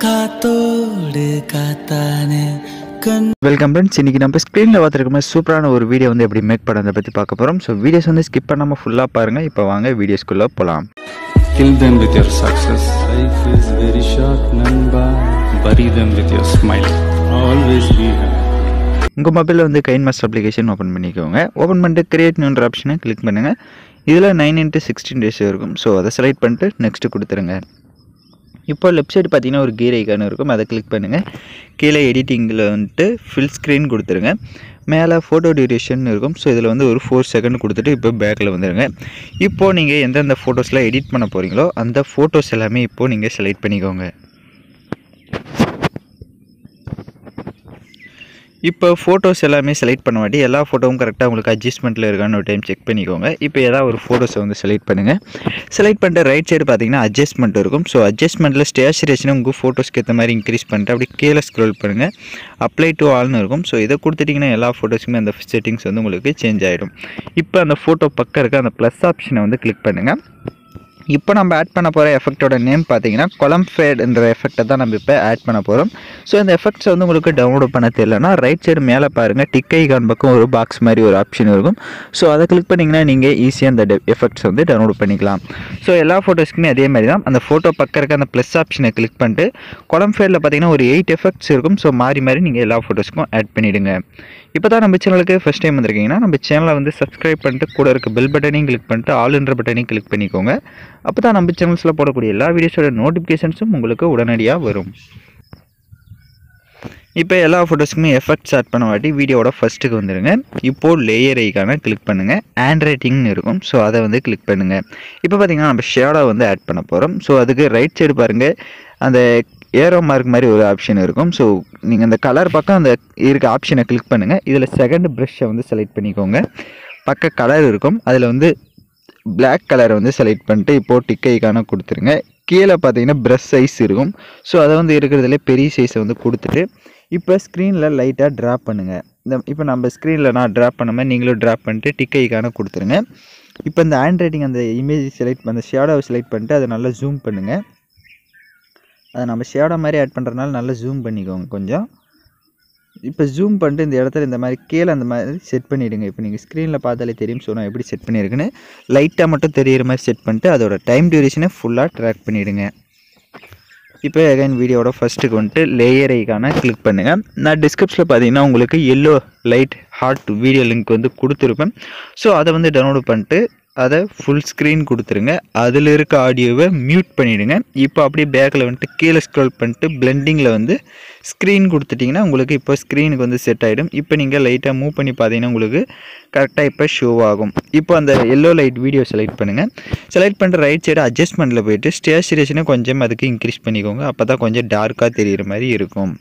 காத்தோடு காத்தானே கண் welcome friends இன்றைக்கி நம்ம ஸ்க்ரீனில் பார்த்துருக்க மாதிரி சூப்பரான ஒரு வீடியோ வந்து எப்படி மேக் பண்ணுறதை பற்றி பார்க்க போகிறோம் ஸோ வீடியோஸ் வந்து ஸ்கிப் பண்ணாமல் ஃபுல்லாக பாருங்கள் இப்போ வாங்க வீடியோஸ்குள்ளே போகலாம் Kill them with your success. Life is very short, Namba. Bury them with your smile. Always be happy. உங்கள் மொபைலில் வந்து கைன் மாஸ்டர் அப்ளிகேஷன் ஓப்பன் பண்ணிக்கோங்க ஓப்பன் பண்ணிட்டு கிரியேட் நியூன்ற ஆப்ஷனை கிளிக் பண்ணுங்கள் இதில் நைன் இன்ட்டு சிக்ஸ்டீன் டேஸ் இருக்கும் ஸோ அதை செலக்ட் பண்ணிட்டு நெக்ஸ்ட்டு கொடுத்துருங்க இப்போ லெஃப்ட் சைடு பார்த்தீங்கன்னா ஒரு கீர் ஐக்கான் இருக்கும் அதை கிளிக் பண்ணுங்கள் கீழே எடிட்டிங்கில் வந்துட்டு ஃபில் ஸ்க்ரீன் கொடுத்துருங்க மேலே ஃபோட்டோ டியூரேஷன் இருக்கும் ஸோ இதில் வந்து ஒரு ஃபோர் செகண்ட் கொடுத்துட்டு இப்போ பேக்கில் வந்துடுங்க இப்போது நீங்கள் எந்தெந்த ஃபோட்டோஸ்லாம் எடிட் பண்ண போகிறீங்களோ அந்த ஃபோட்டோஸ் எல்லாமே இப்போது நீங்கள் செலக்ட் பண்ணிக்கோங்க இப்போ ஃபோட்டோஸ் எல்லாமே செலக்ட் பண்ண வாட்டி எல்லா ஃபோட்டோவும் கரெக்டாக உங்களுக்கு அட்ஜஸ்ட்மெண்ட்டில் இருக்கான்னு ஒரு டைம் செக் பண்ணிக்கோங்க இப்போ ஏதாவது ஒரு ஃபோட்டோஸை வந்து செலக்ட் பண்ணுங்கள் செலக்ட் பண்ணிட்டு ரைட் சைடு பார்த்தீங்கன்னா அட்ஜஸ்ட்மெண்ட் இருக்கும் ஸோ அட்ஜஸ்ட்மெண்ட்டில் ஸ்டேச்சுரேஷனை உங்கள் ஃபோட்டோஸ்க்கு ஏற்ற மாதிரி இன்க்ரீஸ் பண்ணிட்டு அப்படி கீழே ஸ்க்ரோல் பண்ணுங்கள் அப்ளை டு ஆல்னு இருக்கும் ஸோ இதை கொடுத்துட்டிங்கன்னா எல்லா ஃபோட்டோஸுக்குமே அந்த செட்டிங்ஸ் வந்து உங்களுக்கு சேஞ்ச் ஆகிடும் இப்போ அந்த ஃபோட்டோ பக்கம் இருக்க அந்த ப்ளஸ் ஆப்ஷனை வந்து கிளிக் பண்ணுங்கள் இப்போ நம்ம ஆட் பண்ண போகிற எஃபெக்ட்டோட நேம் பார்த்தீங்கன்னா கொலம் ஃபேட்ன்ற எஃபெக்ட்டை தான் நம்ம இப்போ ஆட் பண்ண போகிறோம் ஸோ இந்த எஃபெக்ட்ஸ் வந்து உங்களுக்கு டவுன்லோட் பண்ண தெரியலனா ரைட் சைடு மேலே பாருங்கள் டிக் ஐகான் பக்கம் ஒரு பாக்ஸ் மாதிரி ஒரு ஆப்ஷன் இருக்கும் ஸோ அதை கிளிக் பண்ணிங்கன்னா நீங்கள் ஈஸியாக அந்த எஃபெக்ட்ஸ் வந்து டவுன்லோட் பண்ணிக்கலாம் ஸோ எல்லா ஃபோட்டோஸ்க்குமே அதே மாதிரி தான் அந்த ஃபோட்டோ பக்கம் இருக்க அந்த ப்ளஸ் ஆப்ஷனை கிளிக் பண்ணிட்டு கொலம் ஃபேடில் பார்த்தீங்கன்னா ஒரு எயிட் எஃபெக்ட்ஸ் இருக்கும் ஸோ மாறி மாறி நீங்கள் எல்லா ஃபோட்டோஸ்க்கும் ஆட் பண்ணிவிடுங்க இப்போ தான் நம்ம சேனலுக்கு ஃபஸ்ட் டைம் வந்திருக்கீங்கன்னா நம்ம சேனலை வந்து சப்ஸ்கிரைப் பண்ணிட்டு கூட இருக்க பெல் பட்டனையும் கிளிக் பண்ணிட்டு ஆல்ன்ற பட்டனையும் கிளிக் பண்ணிக்கோங்க அப்போ தான் நம்ம சேனல்ஸில் போடக்கூடிய எல்லா வீடியோஸோட நோட்டிஃபிகேஷன்ஸும் உங்களுக்கு உடனடியாக வரும் இப்போ எல்லா ஃபோட்டோஸ்க்குமே எஃபெக்ட்ஸ் ஆட் பண்ண வாட்டி வீடியோவோட ஃபஸ்ட்டுக்கு வந்துடுங்க இப்போது லேயர் ஐக்கான கிளிக் பண்ணுங்கள் ஹேண்ட் ரைட்டிங்னு இருக்கும் ஸோ அதை வந்து கிளிக் பண்ணுங்கள் இப்போ பார்த்தீங்கன்னா நம்ம ஷேடோ வந்து ஆட் பண்ண போகிறோம் ஸோ அதுக்கு ரைட் சைடு பாருங்கள் அந்த ஏரோ மார்க் மாதிரி ஒரு ஆப்ஷன் இருக்கும் ஸோ நீங்கள் அந்த கலர் பக்கம் அந்த இருக்க ஆப்ஷனை கிளிக் பண்ணுங்கள் இதில் செகண்ட் ப்ரஷ்ஷை வந்து செலக்ட் பண்ணிக்கோங்க பக்க கலர் இருக்கும் அதில் வந்து பிளாக் கலரை வந்து செலக்ட் பண்ணிட்டு இப்போது டிக் ஐக்கான கொடுத்துருங்க கீழே பார்த்தீங்கன்னா ப்ரஷ் சைஸ் இருக்கும் ஸோ அதை வந்து இருக்கிறதுல பெரிய சைஸை வந்து கொடுத்துட்டு இப்போ ஸ்க்ரீனில் லைட்டாக ட்ராப் பண்ணுங்கள் இந்த இப்போ நம்ம ஸ்க்ரீனில் நான் ட்ராப் பண்ண மாதிரி நீங்களும் ட்ராப் பண்ணிட்டு டிக் ஐக்கான கொடுத்துருங்க இப்போ இந்த ஹேண்ட் ரைட்டிங் அந்த இமேஜ் செலக்ட் அந்த ஷேடோவை செலக்ட் பண்ணிட்டு அதை நல்லா ஜூம் பண்ணுங்கள் அதை நம்ம ஷேடோ மாதிரி ஆட் பண்ணுறதுனால நல்லா ஜூம் பண்ணிக்கோங்க கொஞ்சம் இப்போ ஜூம் பண்ணிட்டு இந்த இடத்துல இந்த மாதிரி கீழே அந்த மாதிரி செட் பண்ணிவிடுங்க இப்போ நீங்கள் ஸ்க்ரீனில் பார்த்தாலே தெரியும் ஸோ நான் எப்படி செட் பண்ணியிருக்குன்னு லைட்டாக மட்டும் தெரியிற மாதிரி செட் பண்ணிட்டு அதோட டைம் டியூரேஷனை ஃபுல்லாக ட்ராக் பண்ணிவிடுங்க இப்போ அகைன் வீடியோட ஃபஸ்ட்டுக்கு வந்துட்டு லேயர் ஐக்கான கிளிக் பண்ணுங்கள் நான் டிஸ்கிரிப்ஷனில் பார்த்தீங்கன்னா உங்களுக்கு yellow light heart video link வந்து கொடுத்துருப்பேன் ஸோ அதை வந்து டவுன்லோட் பண்ணிட்டு அதை ஃபுல் ஸ்க்ரீன் கொடுத்துருங்க அதில் இருக்க ஆடியோவை மியூட் பண்ணிவிடுங்க இப்போ அப்படியே பேக்கில் வந்துட்டு கீழே ஸ்க்ரோல் பண்ணிட்டு பிளெண்டிங்கில் வந்து ஸ்க்ரீன் கொடுத்துட்டிங்கன்னா உங்களுக்கு இப்போ ஸ்க்ரீனுக்கு வந்து செட் ஆகிடும் இப்போ நீங்கள் லைட்டாக மூவ் பண்ணி பார்த்தீங்கன்னா உங்களுக்கு கரெக்டாக இப்போ ஷோ ஆகும் இப்போ அந்த எல்லோ லைட் வீடியோ செலக்ட் பண்ணுங்கள் செலக்ட் பண்ணிட்டு ரைட் சைடு அட்ஜஸ்ட்மெண்ட்டில் போயிட்டு ஸ்டேச்சுரேஷனை கொஞ்சம் அதுக்கு இன்க்ரீஸ் பண்ணிக்கோங்க அப்போ தான் கொஞ்சம் டார்க்காக தெரிகிற மாதிரி இருக்கும்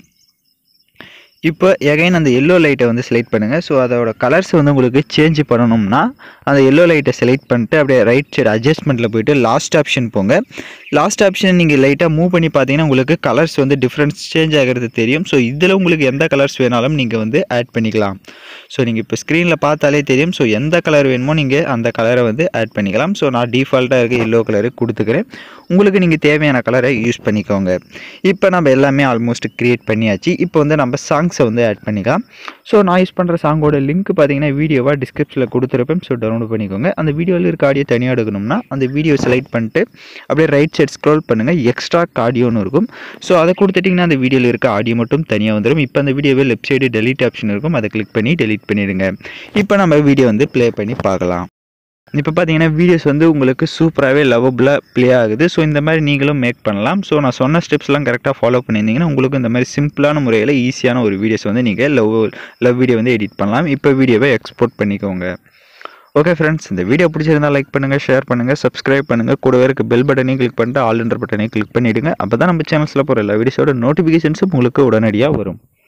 இப்போ எகைன் அந்த எல்லோ லைட்டை வந்து செலக்ட் பண்ணுங்கள் ஸோ அதோட கலர்ஸ் வந்து உங்களுக்கு சேஞ்ச் பண்ணணும்னா அந்த எல்லோ லைட்டை செலக்ட் பண்ணிட்டு அப்படியே ரைட் சைடு அட்ஜஸ்ட்மெண்ட்டில் போயிட்டு லாஸ்ட் ஆப்ஷன் போங்க லாஸ்ட் ஆப்ஷன் நீங்கள் லைட்டாக மூவ் பண்ணி பார்த்தீங்கன்னா உங்களுக்கு கலர்ஸ் வந்து டிஃப்ரென்ஸ் சேஞ்ச் ஆகிறது தெரியும் ஸோ இதில் உங்களுக்கு எந்த கலர்ஸ் வேணாலும் நீங்கள் வந்து ஆட் பண்ணிக்கலாம் ஸோ நீங்கள் இப்போ ஸ்க்ரீனில் பார்த்தாலே தெரியும் ஸோ எந்த கலர் வேணுமோ நீங்கள் அந்த கலரை வந்து ஆட் பண்ணிக்கலாம் ஸோ நான் டிஃபால்ட்டாக இருக்க எல்லோ கலரு கொடுத்துக்கிறேன் உங்களுக்கு நீங்கள் தேவையான கலரை யூஸ் பண்ணிக்கோங்க இப்போ நம்ம எல்லாமே ஆல்மோஸ்ட் க்ரியேட் பண்ணியாச்சு இப்போ வந்து நம்ம சாங்ஸை வந்து ஆட் பண்ணிக்கலாம் ஸோ நான் யூஸ் பண்ணுற சாங்கோட லிங்க் பார்த்தீங்கன்னா வீடியோவாக டிஸ்கிரிப்ஷனில் கொடுத்துருப்பேன் ஸோ டவுன்லோட் பண்ணிக்கோங்க அந்த வீடியோவில் இருக்க ஆடியோ தனியாக எடுக்கணும்னா அந்த வீடியோ செலக்ட் பண்ணிட்டு அப்படியே ரைட் சைட் ஸ்க்ரோல் பண்ணுங்கள் எக்ஸ்ட்ரா ஆடியோன்னு இருக்கும் ஸோ அதை கொடுத்துட்டிங்கன்னா அந்த வீடியோவில் இருக்க ஆடியோ மட்டும் தனியாக வந்துடும் இப்போ அந்த வீடியோவில் லெஃப்ட் சைடு டெலிட் ஆப்ஷன் இருக்கும் அதை கிளிக் பண்ணி டெலிட் பண்ணிடுங்க இப்போ நம்ம வீடியோ வந்து ப்ளே பண்ணி பார்க்கலாம் இப்போ பார்த்தீங்கன்னா வீடியோஸ் வந்து உங்களுக்கு சூப்பராகவே லவபுளாக ப்ளே ஆகுது ஸோ இந்த மாதிரி நீங்களும் மேக் பண்ணலாம் ஸோ நான் சொன்ன ஸ்டெப்ஸ்லாம் கரெக்டாக ஃபாலோ பண்ணியிருந்தீங்கன்னா உங்களுக்கு இந்த மாதிரி சிம்பிளான முறையில் ஈஸியான ஒரு வீடியோஸ் வந்து நீங்கள் லவ் லவ் வீடியோ வந்து எடிட் பண்ணலாம் இப்போ வீடியோவை எக்ஸ்போர்ட் பண்ணிக்கோங்க ஓகே ஃப்ரெண்ட்ஸ் இந்த வீடியோ பிடிச்சிருந்தா லைக் பண்ணுங்கள் ஷேர் பண்ணுங்கள் சப்ஸ்கிரைப் பண்ணுங்கள் கூடவே இருக்க பெல் பட்டனையும் கிளிக் பண்ணிட்டு ஆல் என்ற பட்டனையும் கிளிக் பண்ணிவிடுங்க அப்போ தான் நம்ம சேனல்ஸில் போகிற எல்லா வீடியோஸோட நோட்டிஃபிகேஷன்ஸும் உங்களுக்கு உடனடியாக வரும்